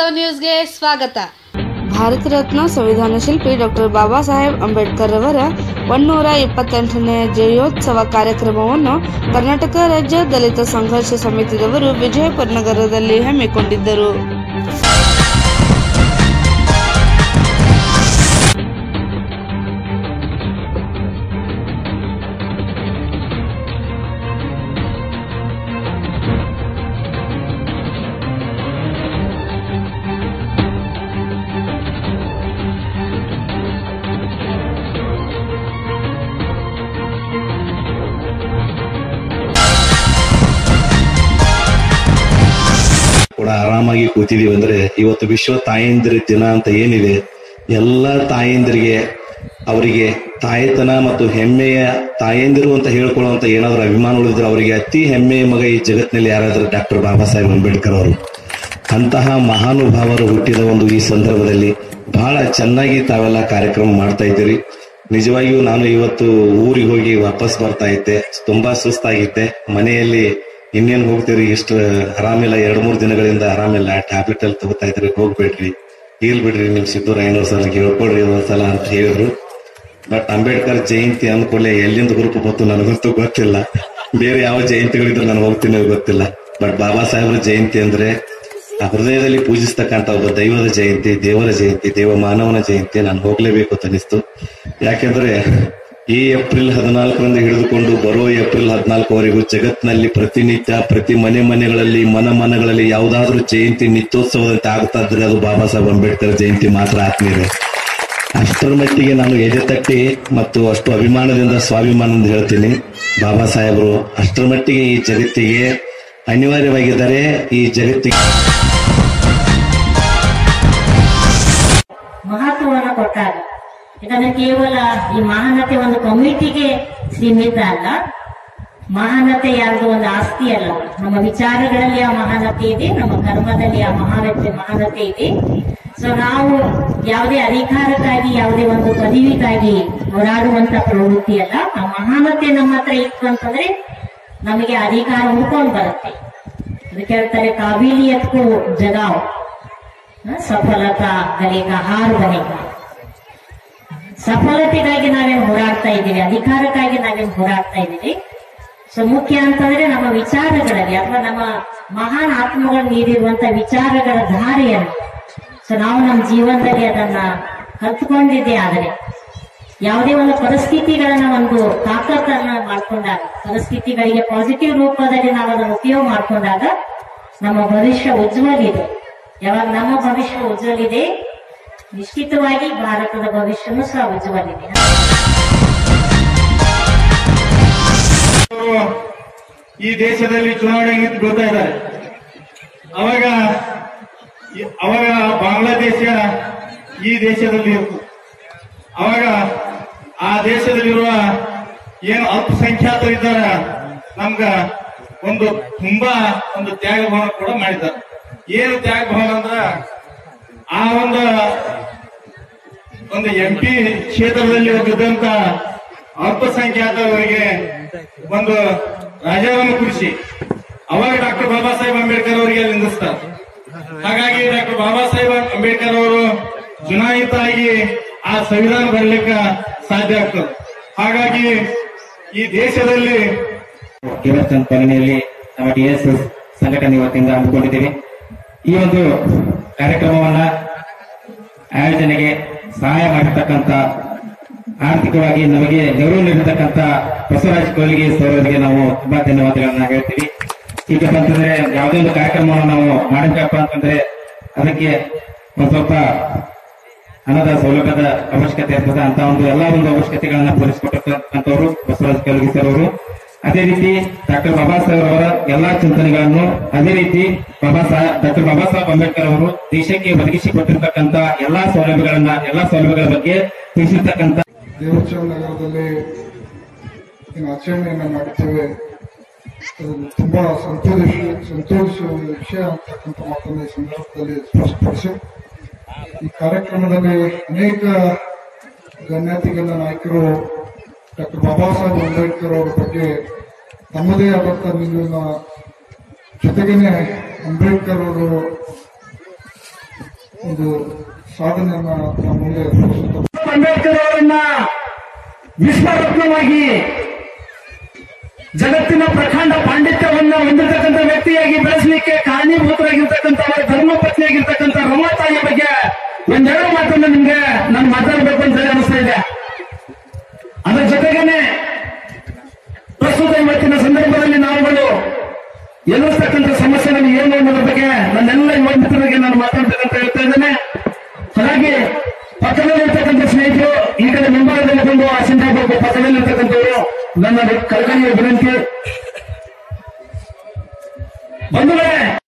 ವಾಸ್ತವ ನ್ಯೂಸ್ಗೆ ಸ್ವಾಗತ ಭಾರತ ರತ್ನ ಸಂವಿಧಾನ ಶಿಲ್ಪಿ ಡಾಕ್ಟರ್ ಬಾಬಾ ಸಾಹೇಬ್ ಅಂಬೇಡ್ಕರ್ ಅವರ ಒನ್ನೂರ ಇಪ್ಪತ್ತೆಂಟನೇ ಜಯೋತ್ಸವ ಕಾರ್ಯಕ್ರಮವನ್ನು ಕರ್ನಾಟಕ ರಾಜ್ಯ ದಲಿತ ಸಂಘರ್ಷ ಸಮಿತಿದವರು ವಿಜಯಪುರ ನಗರದಲ್ಲಿ ಹಮ್ಮಿಕೊಂಡಿದ್ದರು ಕೂಡ ಆರಾಮಾಗಿ ಕೂತಿದೀವಿ ಅಂದ್ರೆ ಇವತ್ತು ವಿಶ್ವ ತಾಯಂದಿರ ದಿನ ಅಂತ ಏನಿದೆ ಎಲ್ಲ ತಾಯಂದಿರಿಗೆ ಅವರಿಗೆ ತಾಯ್ತನ ಮತ್ತು ಹೆಮ್ಮೆಯ ತಾಯಂದಿರು ಅಂತ ಹೇಳ್ಕೊಳ್ಳುವಂತ ಏನಾದ್ರು ಅಭಿಮಾನ ಉಳಿದ್ರೆ ಅವರಿಗೆ ಅತಿ ಹೆಮ್ಮೆಯ ಮಗ ಈ ಜಗತ್ತಿನಲ್ಲಿ ಯಾರಾದ್ರೂ ಡಾಕ್ಟರ್ ಬಾಬಾ ಸಾಹೇಬ್ ಅಂಬೇಡ್ಕರ್ ಅವರು ಅಂತಹ ಮಹಾನುಭಾವರು ಹುಟ್ಟಿದ ಒಂದು ಈ ಸಂದರ್ಭದಲ್ಲಿ ಬಹಳ ಚೆನ್ನಾಗಿ ತಾವೆಲ್ಲ ಕಾರ್ಯಕ್ರಮ ಮಾಡ್ತಾ ಇದ್ದೀರಿ ನಿಜವಾಗಿಯೂ ನಾನು ಇವತ್ತು ಊರಿಗೆ ಹೋಗಿ ವಾಪಸ್ ಬರ್ತಾ ಇದ್ದೆ ತುಂಬಾ ಸುಸ್ತಾಗಿದ್ದೆ ಮನೆಯಲ್ಲಿ ಇನ್ನೇನ್ ಹೋಗ್ತೀರಿ ಇಷ್ಟು ಆರಾಮಿಲ್ಲ ಎರಡ್ ಮೂರ್ ದಿನಗಳಿಂದ ಆರಾಮಿಲ್ಲ ಟ್ಯಾಬ್ಲೆಟ್ ಅಲ್ಲಿ ತಗೋತಾ ಇದ್ರಿ ಹೋಗ್ಬೇಡ್ರಿ ಇಲ್ ಬಿಡ್ರಿ ನಿಮ್ ಸಿದ್ದರಾಮಯ್ಯನವ್ರ ಸಲ ಹೇಳ್ಕೊಡ್ರಿ ಒಂದ್ಸಲ ಅಂತ ಹೇಳಿದ್ರು ಬಟ್ ಅಂಬೇಡ್ಕರ್ ಜಯಂತಿ ಅಂದ್ಕೊಳ್ಳೆ ಎಲ್ಲಿಂದ ಗ್ರೂಪ್ ಬಂತು ನನಗಂತೂ ಗೊತ್ತಿಲ್ಲ ಬೇರೆ ಯಾವ ಜಯಂತಿಗಳಿದ್ರೆ ನಾನು ಹೋಗ್ತೀನಿ ಗೊತ್ತಿಲ್ಲ ಬಟ್ ಬಾಬಾ ಸಾಹೇಬ್ರ ಜಯಂತಿ ಅಂದ್ರೆ ಆ ಹೃದಯದಲ್ಲಿ ಪೂಜಿಸ್ತಕ್ಕಂತ ಒಬ್ಬ ದೈವದ ಜಯಂತಿ ದೇವರ ಜಯಂತಿ ದೇವ ಮಾನವನ ಜಯಂತಿ ನಾನು ಹೋಗ್ಲೇಬೇಕು ಅಂತ ಅನಿಸ್ತು ಯಾಕೆಂದ್ರೆ ಈ ಏಪ್ರಿಲ್ ಹದಿನಾಲ್ಕರಿಂದ ಹಿಡಿದುಕೊಂಡು ಬರುವ ಏಪ್ರಿಲ್ ಹದಿನಾಲ್ಕವರೆಗೂ ಜಗತ್ತಿನಲ್ಲಿ ಪ್ರತಿನಿತ್ಯ ಪ್ರತಿ ಮನೆ ಮನೆಗಳಲ್ಲಿ ಮನ ಮನಗಳಲ್ಲಿ ಯಾವುದಾದ್ರೂ ಜಯಂತಿ ನಿತ್ಯೋತ್ಸವದಂತೆ ಆಗ್ತಾ ಇದ್ರೆ ಅದು ಬಾಬಾ ಸಾಹೇಬ್ ಅಂಬೇಡ್ಕರ್ ಜಯಂತಿ ಮಾತ್ರ ಆತ್ಮೀಯರೇ ಅಷ್ಟರ ಮಟ್ಟಿಗೆ ನಾನು ಎದೆ ತಟ್ಟಿ ಮತ್ತು ಅಷ್ಟು ಅಭಿಮಾನದಿಂದ ಸ್ವಾಭಿಮಾನದಿಂದ ಹೇಳ್ತೀನಿ ಬಾಬಾ ಸಾಹೇಬರು ಅಷ್ಟರ ಮಟ್ಟಿಗೆ ಈ ಜಗತ್ತಿಗೆ ಅನಿವಾರ್ಯವಾಗಿದ್ದಾರೆ ಈ ಜಗತ್ತಿಗೆ ಮಹತ್ವವನ್ನು ಕೊಟ್ಟಾಗ ಯಾಕಂದ್ರೆ ಕೇವಲ ಈ ಮಹಾನತೆ ಒಂದು ಕಮ್ಯುನಿಟಿಗೆ ಸೀಮಿತ ಅಲ್ಲ ಮಹಾನತೆ ಯಾರ್ದು ಒಂದು ಆಸ್ತಿ ಅಲ್ಲ ನಮ್ಮ ವಿಚಾರಗಳಲ್ಲಿ ಆ ಮಹಾನತೆ ಇದೆ ನಮ್ಮ ಕರ್ಮದಲ್ಲಿ ಆ ಮಹಾನತೆ ಮಹಾನತೆ ಇದೆ ಸೊ ನಾವು ಯಾವುದೇ ಅಧಿಕಾರಕ್ಕಾಗಿ ಯಾವುದೇ ಒಂದು ಪದವಿಗಾಗಿ ಹೋರಾಡುವಂತ ಪ್ರವೃತ್ತಿ ಅಲ್ಲ ಆ ಮಹಾನತೆ ನಮ್ಮ ಹತ್ರ ಇತ್ತು ಅಂತಂದ್ರೆ ನಮಗೆ ಅಧಿಕಾರ ಹುಡ್ಕೊಂಡು ಬರುತ್ತೆ ಅದಕ್ಕೆ ಹೇಳ್ತಾರೆ ಕಾಬಿಲಿಯತ್ಗೂ ಜಗಾವ್ ಸಫಲತಾ ಗಲೇಗ ಹಾರು ಬನೇಗ ಸಫಲತೆಗಾಗಿ ನಾವೇನು ಹೋರಾಡ್ತಾ ಇದ್ದೀವಿ ಅಧಿಕಾರಕ್ಕಾಗಿ ನಾವೇನು ಹೋರಾಡ್ತಾ ಇದ್ದೀವಿ ಸೊ ಮುಖ್ಯ ಅಂತಂದ್ರೆ ನಮ್ಮ ವಿಚಾರಗಳಲ್ಲಿ ಅಥವಾ ನಮ್ಮ ಮಹಾನ್ ಆತ್ಮಗಳು ನೀಡಿರುವಂತ ವಿಚಾರಗಳ ಧಾರೆಯನ್ನು ಸೊ ನಾವು ನಮ್ಮ ಜೀವನದಲ್ಲಿ ಅದನ್ನ ಕಲ್ತ್ಕೊಂಡಿದ್ದೇ ಆದರೆ ಯಾವುದೇ ಒಂದು ಪರಿಸ್ಥಿತಿಗಳನ್ನ ಒಂದು ತಾಕತ್ತನ್ನ ಮಾಡ್ಕೊಂಡಾಗ ಪರಿಸ್ಥಿತಿಗಳಿಗೆ ಪಾಸಿಟಿವ್ ರೂಪದಲ್ಲಿ ನಾವು ಅದನ್ನು ಉಪಯೋಗ ಮಾಡ್ಕೊಂಡಾಗ ನಮ್ಮ ಭವಿಷ್ಯ ಉಜ್ವಲ ಇದೆ ಯಾವಾಗ ನಮ್ಮ ಭವಿಷ್ಯ ಉಜ್ವಲ ಇದೆ ನಿಶ್ಚಿತವಾಗಿ ಭಾರತದ ಭವಿಷ್ಯನೂ ಸಹ ಉಜ್ವಲ ಇದೆ ಅವರು ಈ ದೇಶದಲ್ಲಿ ಚುನಾವಣೆ ನಿಂತು ಬೀಳ್ತಾ ಇದ್ದಾರೆ ಅವಾಗ ಈ- ಅವಾಗ ಬಾಂಗ್ಲಾದೇಶ ಈ ದೇಶದಲ್ಲಿ ಇತ್ತು ಅವಾಗ ಆ ದೇಶದಲ್ಲಿರುವ ಏನು ಅಲ್ಪಸಂಖ್ಯಾತರಿದ್ದಾರೆ ನಮ್ಗ ಒಂದು ತುಂಬಾ ಒಂದು ತ್ಯಾಗ ಭಾವನೆ ಕೂಡ ಮಾಡಿದ್ದಾರೆ ಏನು ತ್ಯಾಗ ಭಾವನೆ ಅಂದ್ರ ಆ ಒಂದು ಒಂದು ಎಂ ಪಿ ಕ್ಷೇತ್ರದಲ್ಲಿ ಇದ್ದಂತ ಅಲ್ಪಸಂಖ್ಯಾತರಿಗೆ ಒಂದು ರಾಜೀನಾಮೆ ಕುಡಿಸಿ ಅವಾಗ ಡಾಕ್ಟರ್ ಬಾಬಾ ಸಾಹೇಬ್ ಅಂಬೇಡ್ಕರ್ ಅವರಿಗೆ ನಿಂದಿಸ್ತಾರೆ ಹಾಗಾಗಿ ಡಾಕ್ಟರ್ ಬಾಬಾ ಸಾಹೇಬ್ ಅಂಬೇಡ್ಕರ್ ಅವರು ಚುನಾಯಿತ ಆಗಿ ಆ ಸಂವಿಧಾನ ಬರಲಿಕ್ಕೆ ಸಾಧ್ಯ ಆಗ್ತದೆ ಹಾಗಾಗಿ ಈ ದೇಶದಲ್ಲಿ ಇವತ್ತಿನ ಕೊನೆಯಲ್ಲಿ ನಮ್ಮ ಡಿಎಸ್ಎಸ್ ಸಂಘಟನೆ ವತಿಯಿಂದ ಹಮ್ಮಿಕೊಂಡಿದ್ದೇವೆ ಈ ಒಂದು ಕಾರ್ಯಕ್ರಮವನ್ನ ಆಯೋಜನೆಗೆ ಸಹಾಯ ಮಾಡಿರ್ತಕ್ಕಂಥ ಆರ್ಥಿಕವಾಗಿ ನಮಗೆ ನೆರವು ನೀಡಿರ್ತಕ್ಕಂಥ ಬಸವರಾಜ್ ಕೋಲಿಗೆ ಸರ್ ಅವರಿಗೆ ನಾವು ತುಂಬಾ ಧನ್ಯವಾದಗಳನ್ನ ಹೇಳ್ತೀವಿ ಈಗ ಅಂತಂದ್ರೆ ಯಾವುದೇ ಒಂದು ಕಾರ್ಯಕ್ರಮವನ್ನು ನಾವು ಮಾಡಬೇಕಪ್ಪ ಅಂತಂದ್ರೆ ಅದಕ್ಕೆ ಒಂದು ಸ್ವಲ್ಪ ಹಣದ ಸೌಲಭ್ಯದ ಅವಶ್ಯಕತೆ ಇರ್ತದೆ ಅಂತ ಒಂದು ಎಲ್ಲಾ ಒಂದು ಅವಶ್ಯಕತೆಗಳನ್ನ ಪೂರೈಸಿಕೊಟ್ಟಿರ್ತಕ್ಕಂಥವ್ರು ಬಸವರಾಜ್ ಕಲ್ಗಿ ಸರ್ ಅವರು ಅದೇ ರೀತಿ ಡಾಕ್ಟರ್ ಬಾಬಾ ಸಾಹೇಬ್ ಅವರ ಎಲ್ಲಾ ಚಿಂತನೆಗಳನ್ನು ಅದೇ ರೀತಿ ಬಾಬಾ ಸಾಹೇಬ್ ಡಾಕ್ಟರ್ ಬಾಬಾ ಸಾಹೇಬ್ ಅಂಬೇಡ್ಕರ್ ಅವರು ದೇಶಕ್ಕೆ ಒದಗಿಸಿಕೊಟ್ಟಿರ್ತಕ್ಕಂಥ ಎಲ್ಲಾ ಸೌಲಭ್ಯಗಳನ್ನ ಎಲ್ಲಾ ಸೌಲಭ್ಯಗಳ ಬಗ್ಗೆ ತಿಳಿಸಿರ್ತಕ್ಕಂಥ ದೇವಚರ ನಗರದಲ್ಲಿ ಏನು ಆಚರಣೆಯನ್ನು ಮಾಡುತ್ತೇವೆ ಅದು ತುಂಬಾ ಸಂತೋಷ ಸಂತೋಷಿಸುವ ಒಂದು ವಿಷಯ ಅಂತಕ್ಕಂಥ ಮಾತನ್ನು ಈ ಸಂದರ್ಭದಲ್ಲಿ ಸ್ಪಷ್ಟಪಡಿಸಿ ಈ ಕಾರ್ಯಕ್ರಮದಲ್ಲಿ ಅನೇಕ ಗಣ್ಯಾತಿಗಣ್ಯ ನಾಯಕರು ಡಾಕ್ಟರ್ ಬಾಬಾ ಸಾಹೇಬ್ ಅಂಬೇಡ್ಕರ್ ಅವರ ಬಗ್ಗೆ ತಮ್ಮದೇ ಆದಂತ ನಿಲುವಿನ ಜೊತೆಗೇನೆ ಅಂಬೇಡ್ಕರ್ ಅವರು ಇದು ಸಾಧನೆಯನ್ನ ನಮ್ಮ ಮುಂದೆ ತೋರಿಸುತ್ತೆ ಅಂಬೇಡ್ಕರ್ ಅವರನ್ನ ವಿಶ್ವರತ್ನವಾಗಿ ಜಗತ್ತಿನ ಪ್ರಖಂಡ ಪಾಂಡಿತ್ಯವನ್ನ ಹೊಂದಿರತಕ್ಕಂಥ ವ್ಯಕ್ತಿಯಾಗಿ ಬೆಳೆಸಲಿಕ್ಕೆ ಕಾರಣೀಭೂತರಾಗಿರ್ತಕ್ಕಂಥ ಅವರ ಧರ್ಮ ಪತ್ನಿಯಾಗಿರ್ತಕ್ಕಂಥ ರಮಾತಾಯಿಯ ಬಗ್ಗೆ ಒಂದೆರಡು ಮಾತನ್ನ ನಿಮ್ಗೆ ನಾನು ಮಾತಾಡಬೇಕು ಅಂತ ಹೇಳಿ ಅನಿಸ್ತಾ ಇದೆ ಅದರ ಜೊತೆಗೇನೆ ಪ್ರಸ್ತುತ ಇವತ್ತಿನ ಸಂದರ್ಭದಲ್ಲಿ ನಾವುಗಳು ಎದುರಿಸ್ತಕ್ಕಂಥ ಸಮಸ್ಯೆಗಳು ಏನು ಅನ್ನೋದ್ರ ಬಗ್ಗೆ ನನ್ನೆಲ್ಲ ಯುವ ಮಿತ್ರರಿಗೆ ನಾನು ಮಾತಾಡ್ಬೇಕಂತ ಹೇಳ್ತಾ ಇದ್ದೇನೆ ಹಾಗಾಗಿ ಪಕ್ಕದಲ್ಲಿರ್ತಕ್ಕಂಥ ಸ್ನೇಹಿತರು ಈ ಕಡೆ ಮುಂಭಾಗದಲ್ಲಿ ಬಂದು ಆ ಸಂದರ್ಭ ಪಕ್ಕದಲ್ಲಿರ್ತಕ್ಕಂಥವರು ನನ್ನ ಕಲ್ಕನೆಯ ವಿನಂತಿ ಬಂಧುಗಳೇ